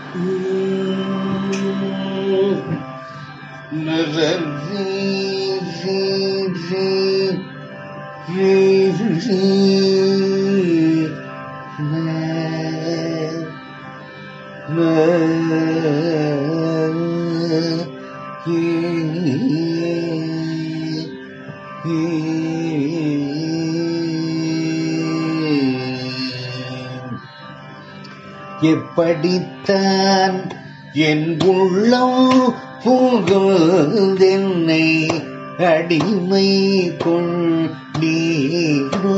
எப்படித்தான் என் உள்ளம் புகழ்ந்தென்னை அடிமை கொண்டீரோ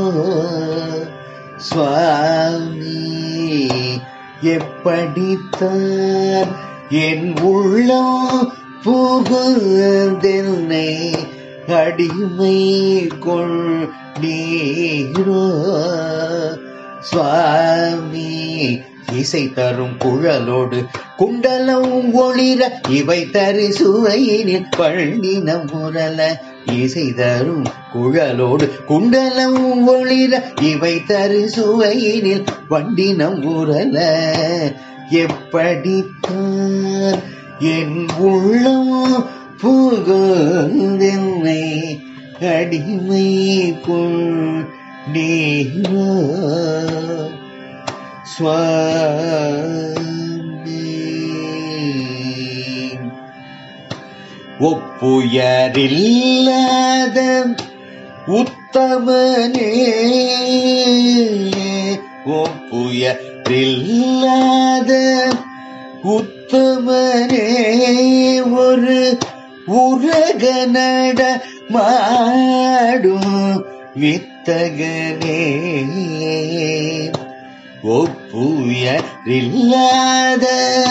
சுவாமி எப்படித்தான் என் உள்ளம் புகழ்ந்தென்னை அடிமை கொண்டீரோ சுவாமி இசை தரும் குழலோடு குண்டலம் ஒளிர இவை தரு சுவையினில் பள்ளினம் முரல இசை தரும் குழலோடு குண்டலம் ஒளிர இவை தரு சுவையினில் வண்டினம் உரல எப்படித்தான் என் உள்ளம் புகழ்ந்தென்னை அடிமை கொண்டீரோ சுவாமி ஒப்புயரில்லாத உத்தமனே ஒப்புயரில்லாத உத்தமனே ஒரு உலக நட மாடும் வித்தகனே ஒப்புயரில்லாத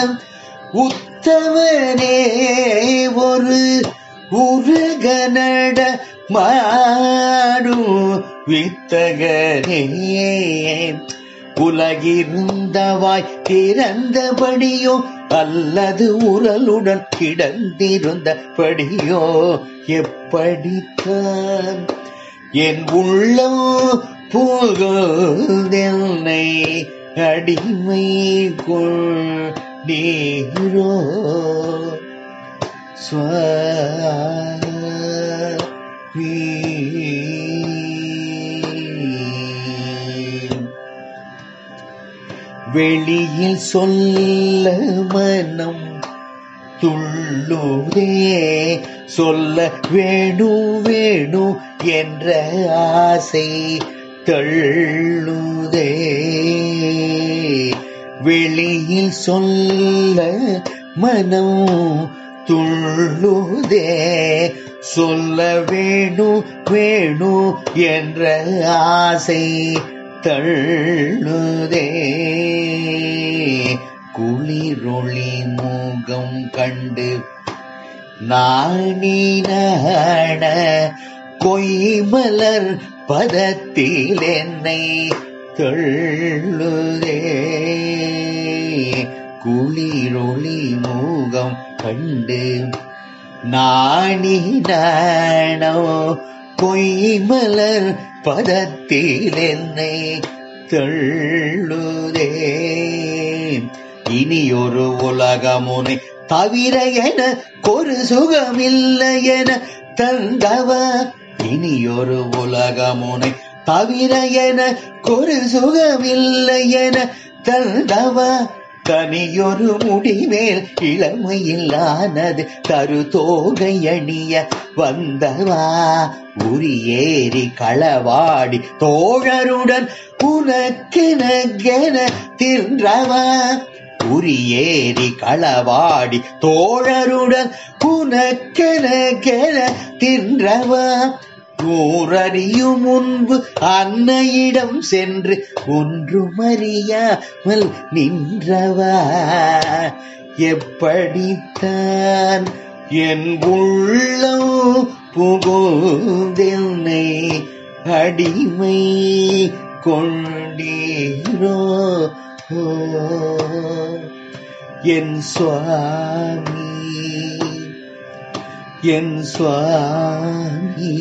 உத்தமனே ஒரு உருகனட மாடும் வித்தகனே உலகிருந்தவாய் திறந்தபடியோ அல்லது உரலுடன் கிடந்திருந்தபடியோ எப்படித்தான் என் உள்ளம் புகழ்ந்தென்னை அடிமை கொண்டீரோ சுவாமி வெளியில் சொல்ல மனம் துள்ளுதே சொல்ல வேணு வேணு என்ற ஆசை தள்ளுதே வெளியில் சொல்ல மனம் துள்ளுதே சொல்ல வேணு வேணு என்ற ஆசை தள்ளுதே குளிரொளி முகம் கண்டு நாணின கொய்மலர் பதத்தில் என்னை தள்ளுதே குளிரொளி முகம் கண்டு நாணினோ கொய்மலர் பதத்தில் என்னை தள்ளுதே இனி ஒரு உலகமுனை தவிர என ஒரு சுகமில்லை என தந்தவ இனி ஒரு உலகமுனை தவிர என ஒரு சுகமில்லை என தந்தவ தனியொரு முடிமேல் இளமையில்லானது தரு தோகை அணிய வந்தவா உரியேறி களவாடி தோழருடன் உனக்கெனகென தின்றவா உரியேறி களவாடி தோழருடன் உனக்கெனகென தின்றவா ஊரறியும் முன்பு அன்னையிடம் சென்று ஒன்றுமறியாமல் நின்றவா எப்படித்தான் என் உள்ளம் புகுந்தென்னை அடிமை கொண்டீரோ என் சுவாமி என் சுவாமி